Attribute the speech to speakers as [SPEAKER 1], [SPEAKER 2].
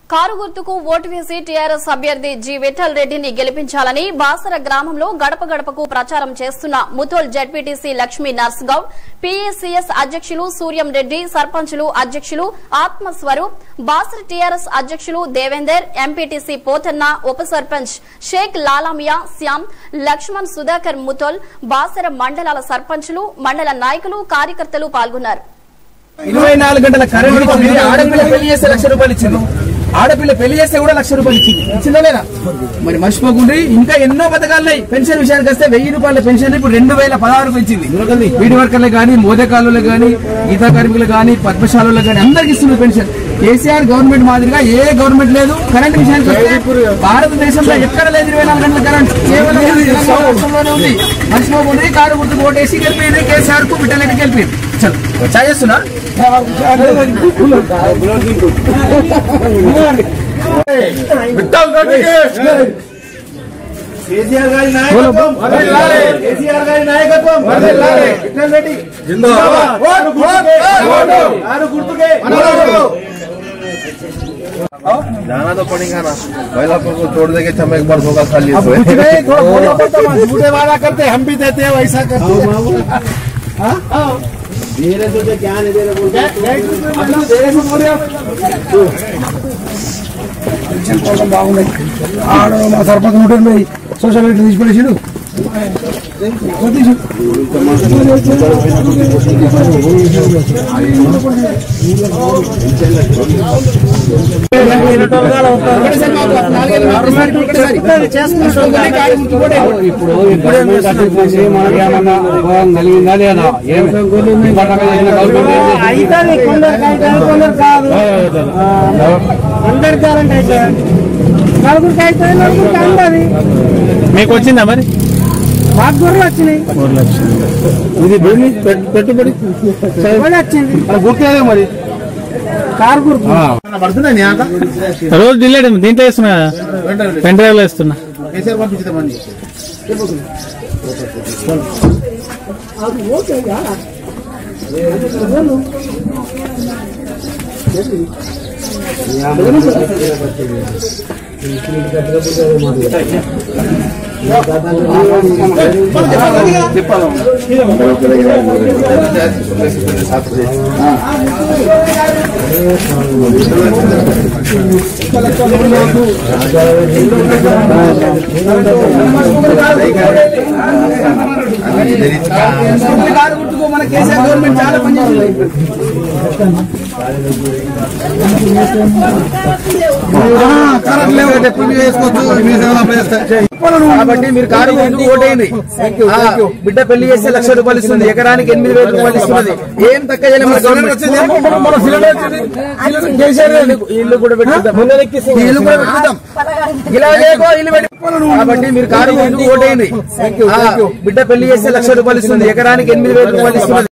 [SPEAKER 1] Car గుర్తుకు vote వేసి TRS అభ్యర్థి జి విఠల్ రెడ్డిని గెలిపించాలని బాసర గ్రామంలో గడప గడపకు ప్రచారం చేస్తున్న ముథోల్ జడ్పీటీసీ లక్ష్మీ నర్స్గౌడ్ పీఎస్సీఎస్ అధ్యక్షులు సూర్యం రెడ్డి సర్పంచులు అధ్యక్షులు ఆత్మస్వరూప్ బాసర టీఆర్ఎస్ అధ్యక్షులు దేవేందర్ ఎంపీటీసీ పోతన్న ఉప సర్పంచ్ షేక్ లాలామియా శ్యామ్ లక్ష్మణ్ సుధాకర్ ముథోల్ బాసర మండలాల సర్పంచులు మండల నాయకులు కార్యకర్తలు పాల్గొన్నారు
[SPEAKER 2] ఇరవై నాలుగు గంటల కరెంట్ ఇచ్చింది ఆడపిల్ల పెళ్లి చేస్తే లక్ష రూపాయలు ఇచ్చింది ఆడపిల్ల పెళ్లి చేస్తే కూడా లక్ష రూపాయలు ఇచ్చింది ఇచ్చిందా లేదా మరి మర్చిపోకుండా ఇంకా ఎన్నో పథకాలు ఉన్నాయి పెన్షన్ విషయానికి వస్తే వెయ్యి రూపాయల పెన్షన్ ఇప్పుడు రెండు వేల పదహారు పెంచింది వీడి వర్కర్లకు కానీ మోదకాలకు కానీ గీతా కార్మికులకు కానీ పద్మశాలలో కానీ అందరికి ఇస్తుంది పెన్షన్ కేసీఆర్ గవర్నమెంట్ మాదిరిగా ఏ గవర్నమెంట్ లేదు కరెంట్ విషయానికి వస్తే భారతదేశంలో ఎక్కడ లేదు ఇరవై నాలుగు గంటల కరెంట్ కేవలం తెలంగాణ రాష్ట్రంలోనే ఉంది మర్చిపోకుండా కారు గుర్తుకు ఓటేసి గెలిపోయింది కేసీఆర్ కు బిడ్డలకి గెలిపోయింది చలో చాయ్ చేస్తున్నా
[SPEAKER 3] కేసీఆర్ గారి నాయకత్వం వర్ధిల్లాలి. కేసీఆర్ గారి నాయకత్వం వర్ధిల్లాలి. విఠల్ రెడ్డి జిందాబాద్. కారు గుర్తుకే. కారు గుర్తుకే.
[SPEAKER 4] जाना तो पड़ेगा ना महिला को छोड़ देंगे छह एक बार होगा खाली
[SPEAKER 3] अब कुछ नहीं थोड़ा बोलना पड़ता है झूठे वादा करते हम भी देते हैं वैसा करते धीरे से क्या नहीं दे బాగున్నాయి ఆడ మా సర్పంచ్ ఉంటుంది సోషల్ మీడియా తీసి పడేసాడు
[SPEAKER 2] ఇప్పుడు మనకి ఏమన్నా ఉపయోగం కలిగిందా లేదా ఏమి ఇప్పటిదాకా చేసిన గవర్నమెంట్
[SPEAKER 3] అందరు కరెంట్ అయితే నలుగురికి అయితే నలుగురికి అందది
[SPEAKER 2] మీకు వచ్చిందా మరి
[SPEAKER 3] మాకు గొర్రెలు వచ్చినాయి
[SPEAKER 2] ఇది భూమి పెట్టు- పెట్టుబడి
[SPEAKER 3] కూడా వచ్చింది
[SPEAKER 2] గుర్తు మరి
[SPEAKER 3] కారు గుర్తు
[SPEAKER 4] పడుతున్నాయి ఆట
[SPEAKER 5] రోజు డిలేట్ దీంట్లో వేస్తున్నా పెన్ డ్రైవ్ లో వేస్తున్నా
[SPEAKER 4] కేసీఆర్ పంపించుతామండి
[SPEAKER 2] కారు గుర్తుకు మన కేసీఆర్ గవర్నమెంట్ చాలా పనిచేసింది కాబట్టి మీరు కారు గుర్తుకు ఓటేయండి ఆ, బిడ్డ పెళ్లి చేస్తే లక్ష రూపాయలు ఇస్తుంది ఎకరానికి ఎనిమిది వేల రూపాయలు ఇస్తున్నది ఏం తక్కువ చేయలేదు మన గవర్నమెంట్ ఇల్లు కూడా పెట్టుకుందాం ఇల్లు కూడా పెట్టుకుందాం ఇలా లేకో ఇల్లు పెట్టి కాబట్టి మీరు కారు గుర్తుకు ఓటేయండి ఆ, బిడ్డ పెళ్లి చేస్తే లక్ష రూపాయలు ఇస్తుంది ఎకరానికి ఎనిమిది వేల రూపాయలు ఇస్తున్నది